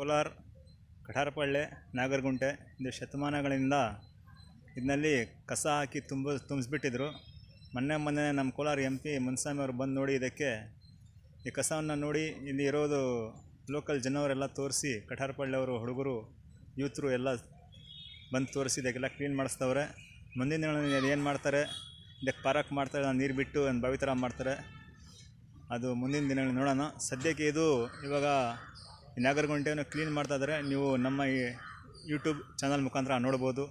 ಕೋಲಾರ ಕಠಾರಪಳ್ಳೆ ನಾಗರಗುಂಟೆ ಇದು ಶತಮಾನಗಳಿಂದ ಇದರಲ್ಲಿ ಕಸ ಹಾಕಿ ತುಂಬ ತುಂಬಿಸ್ಬಿಟ್ಟಿದ್ರು ಮೊನ್ನೆ ಮೊನ್ನೆ ನಮ್ಮ ಕೋಲಾರ ಎಂ ಪಿ ಮುನ್ಸ್ವಾಮಿ ಅವರು ಬಂದು ನೋಡಿ ಇದಕ್ಕೆ ಈ ಕಸವನ್ನು ನೋಡಿ ಇಲ್ಲಿ ಇರೋದು ಲೋಕಲ್ ಜನವರೆಲ್ಲ ತೋರಿಸಿ ಕಠಾರಪಳ್ಳಿಯವರು ಹುಡುಗರು ಯೂತ್ರು ಎಲ್ಲ ಬಂದು ತೋರಿಸಿ ಇದಕ್ಕೆಲ್ಲ ಕ್ಲೀನ್ ಮಾಡಿಸ್ತವ್ರೆ ಮುಂದಿನ ದಿನಗಳಲ್ಲಿ ಏನು ಮಾಡ್ತಾರೆ ಇದಕ್ಕೆ ಪಾರಕ್ ಮಾಡ್ತಾರೆ ನೀರು ಬಿಟ್ಟು ಒಂದು ಬಾವಿ ಥರ ಮಾಡ್ತಾರೆ ಅದು ಮುಂದಿನ ದಿನಗಳಲ್ಲಿ ನೋಡೋಣ ಸದ್ಯಕ್ಕೆ ಇದು ಇವಾಗ ಈ ನಾಗರಗುಂಟೆಯನ್ನು ಕ್ಲೀನ್ ಮಾಡ್ತಾ ಇದ್ದಾರೆ ನೀವು ನಮ್ಮ ಈ ಯೂಟ್ಯೂಬ್ ಚಾನಲ್ ಮುಖಾಂತರ ನೋಡ್ಬೋದು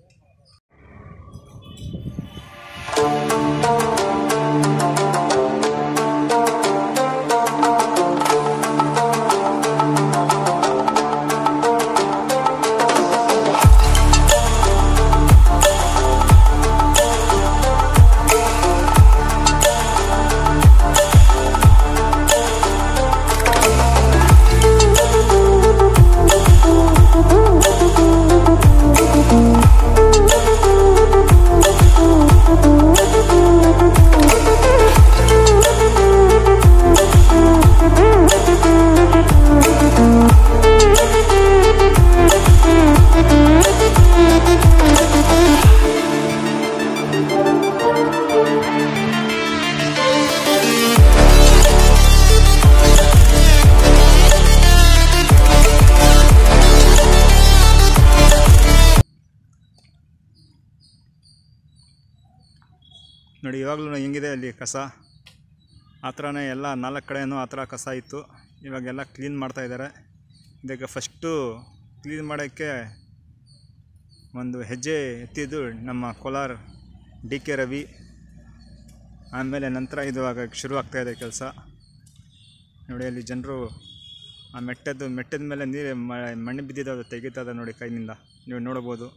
ನೋಡಿ ಇವಾಗಲೂ ಹೆಂಗಿದೆ ಅಲ್ಲಿ ಕಸ ಆ ಥರನೇ ಎಲ್ಲ ನಾಲ್ಕು ಕಡೆಯೂ ಆ ಥರ ಕಸ ಇತ್ತು ಇವಾಗೆಲ್ಲ ಕ್ಲೀನ್ ಮಾಡ್ತಾ ಇದ್ದಾರೆ ಇದಕ್ಕೆ ಫಸ್ಟು ಕ್ಲೀನ್ ಮಾಡೋಕ್ಕೆ ಒಂದು ಹೆಜ್ಜೆ ಎತ್ತಿದ್ದು ನಮ್ಮ ಕೋಲಾರ ಡಿ ಕೆ ರವಿ ಆಮೇಲೆ ನಂತರ ಇದು ಆಗ ಶುರು ಆಗ್ತಾ ಇದೆ ಕೆಲಸ ನೋಡಿ ಅಲ್ಲಿ ಜನರು ಆ ಮೆಟ್ಟದ್ದು ಮೆಟ್ಟದ ಮೇಲೆ ನೀರು ಮ- ಮಣ್ಣು ಬಿದ್ದಿದ್ದು ಅದು ತೆಗಿತಾ ಇದೆ ನೋಡಿ ಕೈನಿಂದ ನೀವು ನೋಡ್ಬೋದು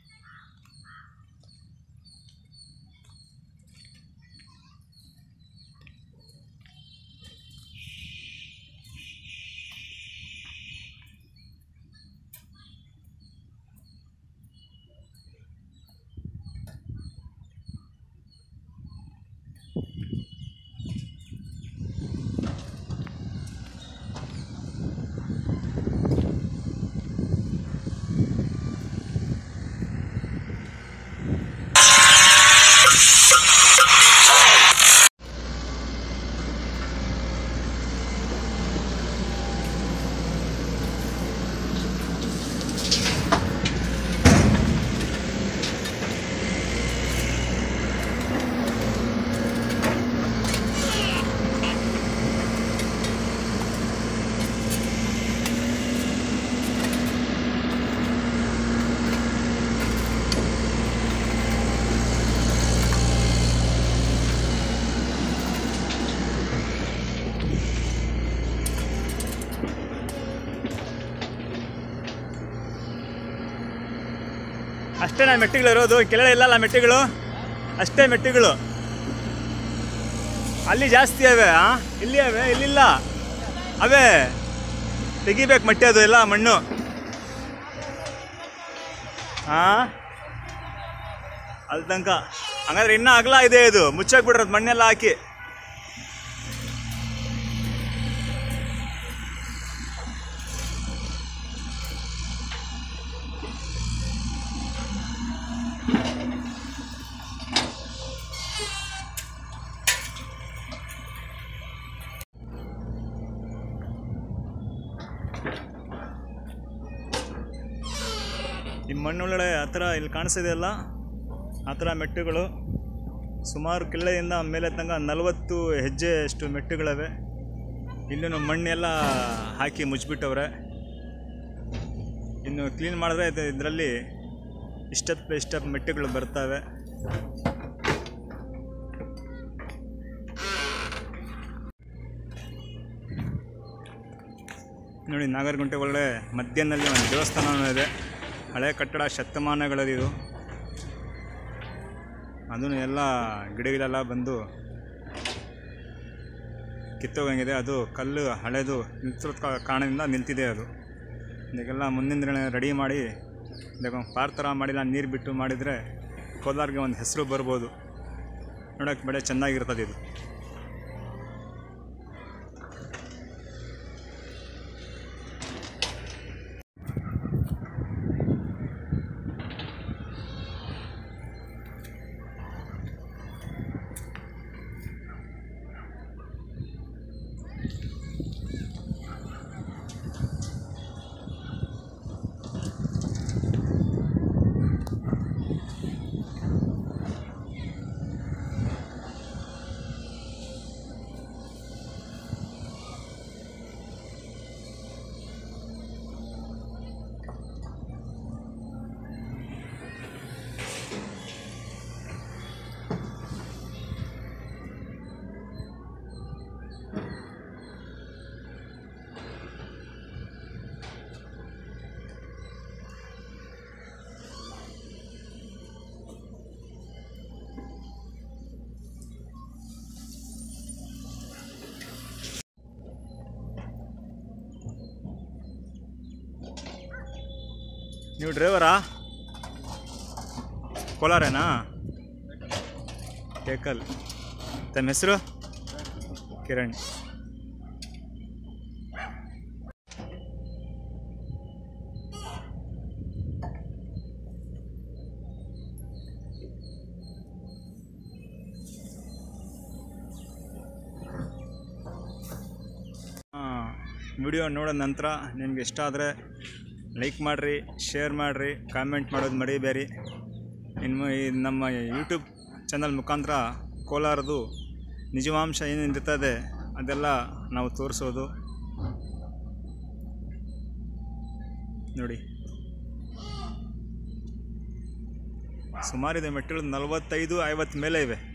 ಅಷ್ಟೇ ನಾ ಮೆಟ್ಟಿಗಳು ಇರೋದು ಕೆಳಗಡೆ ಇಲ್ಲಲ್ಲ ಮೆಟ್ಟಿಗಳು ಅಷ್ಟೇ ಮೆಟ್ಟಿಗಳು ಅಲ್ಲಿ ಜಾಸ್ತಿ ಅವೆ ಆ ಇಲ್ಲಿ ಅವೆ ಇಲ್ಲಿಲ್ಲ ಅವೇ ತೆಗಿಬೇಕು ಮಟ್ಟಿ ಅದು ಎಲ್ಲ ಮಣ್ಣು ಹಾ ಅಲ್ಲಿ ತನಕ ಹಂಗಾದ್ರೆ ಇನ್ನೂ ಅಗಲ ಇದೆ ಇದು ಮುಚ್ಚಾಕ್ ಬಿಡ್ರದು ಮಣ್ಣೆಲ್ಲ ಹಾಕಿ ಈ ಮಣ್ಣೊಳಗಡೆ ಆ ಥರ ಇಲ್ಲಿ ಕಾಣಿಸ್ತಿದೆಯಲ್ಲ ಆ ಥರ ಮೆಟ್ಟುಗಳು ಸುಮಾರು ಕಿಳ್ಳೆಯಿಂದ ಮೇಲೆ ತನಕ ನಲವತ್ತು ಹೆಜ್ಜೆ ಅಷ್ಟು ಮೆಟ್ಟುಗಳಿವೆ ಇಲ್ಲೂ ಮಣ್ಣೆಲ್ಲ ಹಾಕಿ ಮುಚ್ಚಿಬಿಟ್ಟವ್ರೆ ಇನ್ನು ಕ್ಲೀನ್ ಮಾಡಿದ್ರೆ ಇದು ಇದರಲ್ಲಿ ಇಷ್ಟಪ್ ಇಷ್ಟಪ್ ಮೆಟ್ಟುಗಳು ಬರ್ತವೆ ನೋಡಿ ನಾಗರಗುಂಟೆ ಒಳಗಡೆ ಮಧ್ಯದಲ್ಲಿ ಒಂದು ದೇವಸ್ಥಾನವೂ ಇದೆ ಹಳೆ ಕಟ್ಟಡ ಶತಮಾನಗಳದಿದು ಅದನ್ನು ಎಲ್ಲ ಗಿಡಗಳೆಲ್ಲ ಬಂದು ಕಿತ್ತೋಗಂಗಿದೆ ಅದು ಕಲ್ಲು ಹಳೆದು ನಿಲ್ಸಿರೋ ಕಾ- ಕಾರಣದಿಂದ ನಿಂತಿದೆ ಅದು ಇದಕ್ಕೆಲ್ಲ ಮುಂದಿನ ದಿನ ರೆಡಿ ಮಾಡಿ ಇದಕ್ಕೆ ಒಂದು ಪಾರ್ ಥರ ಮಾಡಿಲ್ಲ ನೀರು ಬಿಟ್ಟು ಮಾಡಿದರೆ ಕೋಲಾರ್ಗೆ ಒಂದು ಹೆಸರು ಬರ್ಬೋದು ನೋಡೋಕ್ಕೆ ಬೆಳೆ ಚೆನ್ನಾಗಿರ್ತದೆ ಇದು ನೀವು ಡ್ರೈವರಾ ಕೋಲಾರೇನಾ ಟೇಕಲ್ ತಮ್ಮ ಹೆಸರು ಕಿರಣ್ ವಿಡಿಯೋ ನೋಡಿದ ನಂತರ ನಿಮ್ಗೆ ಇಷ್ಟ ಆದರೆ ಲೈಕ್ ಮಾಡಿರಿ ಶೇರ್ ಮಾಡಿರಿ ಕಾಮೆಂಟ್ ಮಾಡೋದು ಮರಿಬೇಡಿ ಇನ್ನು ಈ ನಮ್ಮ ಯೂಟ್ಯೂಬ್ ಚಾನಲ್ ಮುಖಾಂತರ ಕೋಲಾರದು ನಿಜವಾಂಶ ಏನೇನಿರ್ತದೆ ಅದೆಲ್ಲ ನಾವು ತೋರಿಸೋದು ನೋಡಿ ಸುಮಾರಿದೆ ಮೆಟ್ಟಿಲು ನಲವತ್ತೈದು ಐವತ್ತು ಮೇಲೆ ಇವೆ